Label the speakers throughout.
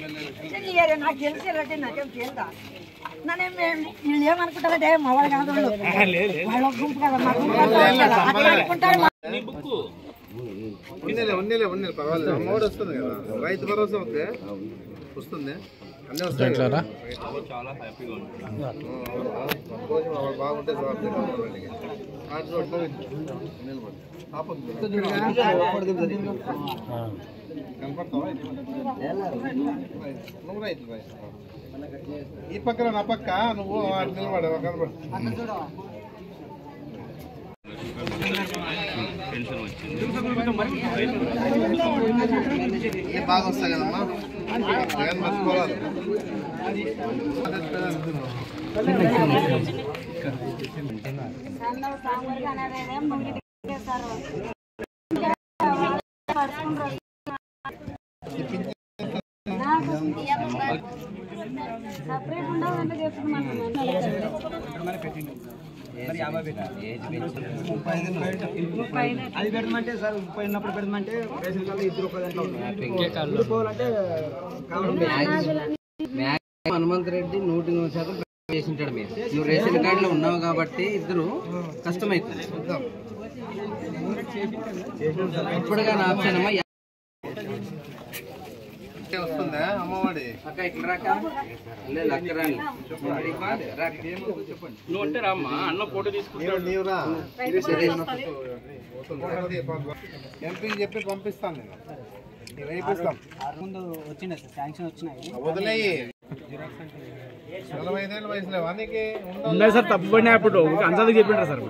Speaker 1: చెయ్యరే, నాకు తెలిసి అంటే నాకేం తెలుదా నన్ను వీళ్ళు ఏమనుకుంటారంటే మా వాళ్ళు కాదు వాళ్ళు. వాళ్ళ గుంపు కదా మా గుంపు కాదు, కదా. అట్లా అనుకుంటారు మా-
Speaker 2: ఉన్నీలే ఉన్నీలే ఉన్నీలే పర్వాలేదు అమ్మఒడి వస్తుంది కదా రైతు భరోసా వస్తే వస్తుంది అన్నీ వస్తాయి కదా.
Speaker 3: చాలా హ్యాపీగా ఉంటుంది
Speaker 2: ఆ, సంతోషం, వాళ్ళు బాగుంటే చాలు. ఆ చోట్ల నిలబడు. ఆపొద్దు. కనపడతావా? నువ్వు రైతు రైతు. ఈ పక్కన నా పక్క నువ్వు వాడు నిలబడు కనబడు
Speaker 3: పెన్షన్ వచ్చింది
Speaker 2: ఏ బాగా వస్తాయి కదమ్మా జగన్ మర్చిపోవాలి
Speaker 1: సన్న సాంబార్ అనేది ముగిలి చేస్తారు. నాకు సపరేట్ ఉండదంటే చెప్పుకున్నాను
Speaker 4: అది పెడమంటే సార్ ముప్పై ఉన్నప్పుడు పెడమంటే రేషన్ కార్డు ఇద్దరు ఒక దాంట్లో ఉన్నారు. విడిపోవాలంటే
Speaker 5: హనుమంత్ రెడ్డి నూటి నూరు శాతం చేసింటాడు మీరు నువ్వు రేషన్ కార్డులో ఉన్నావు కాబట్టి ఇద్దరు కష్టమవుతుంది ఇప్పుడుగా నా ఆప్షన్ అమ్మా
Speaker 2: వస్తుందా అమ్మఒడి
Speaker 5: అక్క ఇక్కడ రాక లేదు అక్క రాని రాక.
Speaker 3: నువ్వు అంటే రామ్మా అన్న ఫోటో తీసుకుంటాడు
Speaker 2: నీవు నీవురా ఎంపీకి చెప్పి పంపిస్తాను నేను నీవు వేయిస్తాం
Speaker 4: ముందు వచ్చినాయి సార్ శాంక్షన్ వచ్చినాయి
Speaker 2: వదిలేయి నలభై ఐదేళ్ళ వయసులో వానికి
Speaker 4: ఉన్నాయి సార్ తప్పుపడినా అప్పుడు అందాజు చెప్పిండ్రు సార్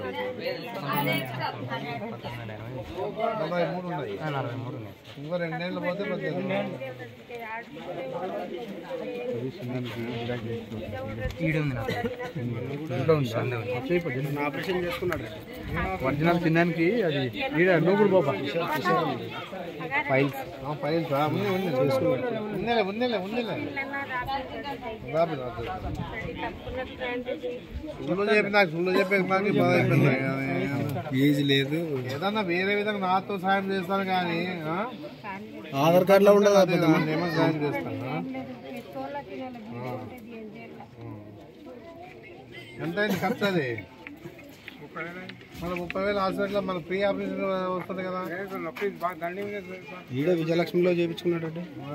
Speaker 2: నలభై మూడు ఉన్నాయి ఇంకో రెండేళ్ళు పోతే పద్దెనిమిది
Speaker 4: ఆపరేషన్ చేసుకున్నాడు ఒరిజినల్ తినడానికి అది ఈడ నూగుడు బాబా ఫైల్స్
Speaker 2: ఆ, ఫైల్స్ ఆ, ఉంది ఉంది ఉన్నలే ఉన్నలే ఉన్నలే రాబి రాబి సుళ్ళు చెప్పి నాకు సుళ్ళు చెప్పి నాకు బాధ అయిపోయింది
Speaker 4: ఏజ్ లేదు
Speaker 2: ఏదన్నా వేరే విధంగా నాతో సాయం చేస్తాను కానీ ఆ?
Speaker 4: ఆధార్ కార్డులో ఉండదు
Speaker 2: అదే నన్ను ఏమో సాయం చేస్తాను ఆ? ఎంత అయింది ఖర్చు అది మన ముప్పై వేలు హాస్పిటల్ మన ఫ్రీ ఆపరేషన్ వస్తుంది కదా
Speaker 4: ఈడ విజయలక్ష్మిలో చేయించుకున్నాడు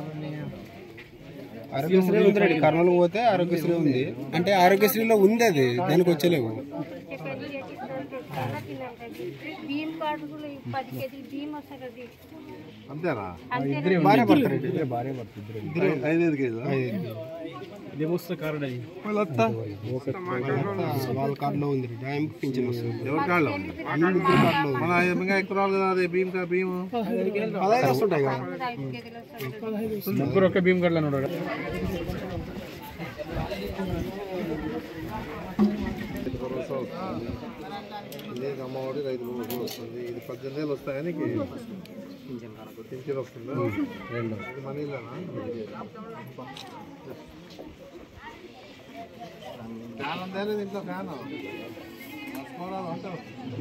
Speaker 4: ఆరోగ్యశ్రీ ఉంది రెడ్డి కర్నూలు పోతే ఆరోగ్యశ్రీ ఉంది అంటే ఆరోగ్యశ్రీలో ఉంది అది దానికి వచ్చలేవు
Speaker 6: భీమ్ కార్డు కూడా పది కేజీలు భీమ్ వస్తుంది అది
Speaker 2: అంతేనా
Speaker 4: భార్య భర్త రెడ్డి ఇద్దరే భార్య భర్త ఇద్దరు
Speaker 2: ఐదైదు కేజీ
Speaker 4: ఇదేమొస్తుంది కార్డు అది వాళ్ళ కార్డులో ఉంది రెడ్డి ఆయనకి పింఛన్ వస్తుంది
Speaker 2: ఎవరి కాళ్ళు
Speaker 4: ముగ్గురు కార్డులో
Speaker 2: మన ఇంకా ఎక్కువ రావాలి కదా అదే భీమ్ కా భీము
Speaker 4: పదహైదు వస్తుంటాయి కదా
Speaker 6: ఐదు కేజీలు వస్తుంది
Speaker 4: ముగ్గురు ఒక్క భీమ్ కార్డులో ఉన్నాడు
Speaker 2: రైతు భరోసా వస్తుంది ఇదే అమ్మఒడి రైతు భరోసా వస్తుంది ఇది పద్దెనిమిది వేలు వస్తాయి నీకు పింఛన్ వస్తుందా రెండు ఇది మనీలోనా ఫ్యాన్ ఉందా లేదు ఇంట్లో ఫ్యాన్ మర్చిపోరాదు అంటావు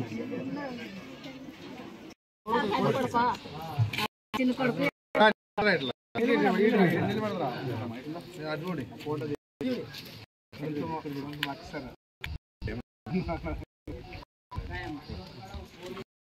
Speaker 2: ఇట్లా నిలబడరా అడ్డు ఫోటో కొంచెం కొంచెం మర్చిస్తాను